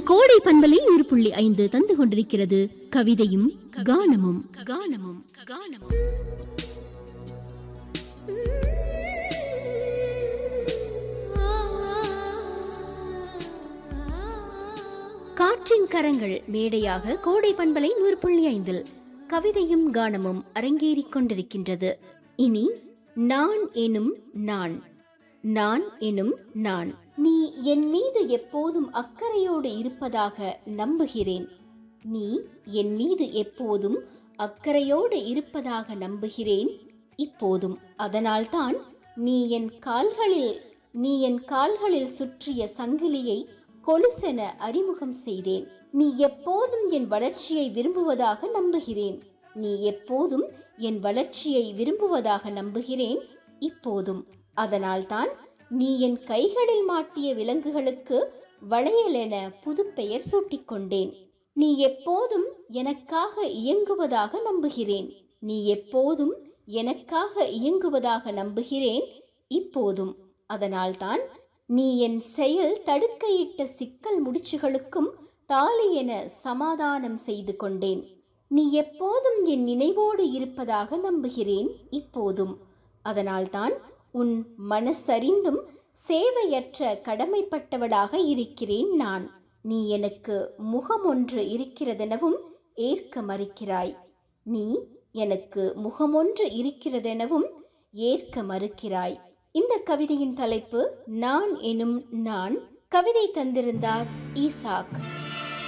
கோடை பண்பலை ஒரு புள்ளி ஐந்து தந்து கொண்டிருக்கிறது கவிதையும் கானமும் கானமும் கானமும் காற்றின் கரங்கள் மேடையாக கோடை பண்பலை நூறு புள்ளி ஐந்தில் கவிதையும் கானமும் அரங்கேறிக் கொண்டிருக்கின்றது இனி நான் எனும் நான் நான் எனும் நான் நீ என் மீது எப்போதும் அக்கறையோடு இருப்பதாக நம்புகிறேன் நீ என் மீது எப்போதும் அக்கறையோடு இருப்பதாக நம்புகிறேன் இப்போதும் அதனால்தான் நீ என் கால்களில் நீ என் கால்களில் சுற்றிய சங்கிலியை கொலுசென அறிமுகம் செய்தேன் நீ எப்போதும் என் வளர்ச்சியை விரும்புவதாக நம்புகிறேன் நீ எப்போதும் என் வளர்ச்சியை விரும்புவதாக நம்புகிறேன் இப்போதும் அதனால்தான் நீ என் கைகளில் மாட்டிய விலங்குகளுக்கு வளையல் என புது பெயர் சூட்டிக்கொண்டேன் நீ எப்போதும் எனக்காக இயங்குவதாக நம்புகிறேன் நீ எப்போதும் எனக்காக இயங்குவதாக நம்புகிறேன் இப்போதும் அதனால்தான் நீ என் செயல் தடுக்கையிட்ட சிக்கல் முடிச்சுகளுக்கும் தாலி என சமாதானம் செய்து கொண்டேன் நீ எப்போதும் என் நினைவோடு இருப்பதாக நம்புகிறேன் இப்போதும் அதனால்தான் உன் மனசறிந்தும் சேவையற்ற கடமைப்பட்டவளாக இருக்கிறேன் நான் நீ எனக்கு முகம் ஒன்று இருக்கிறதெனவும் ஏற்க மறுக்கிறாய் நீ எனக்கு முகமொன்று இருக்கிறதெனவும் ஏற்க மறுக்கிறாய் இந்த கவிதையின் தலைப்பு நான் எனும் நான் கவிதை தந்திருந்தார் ஈசாக்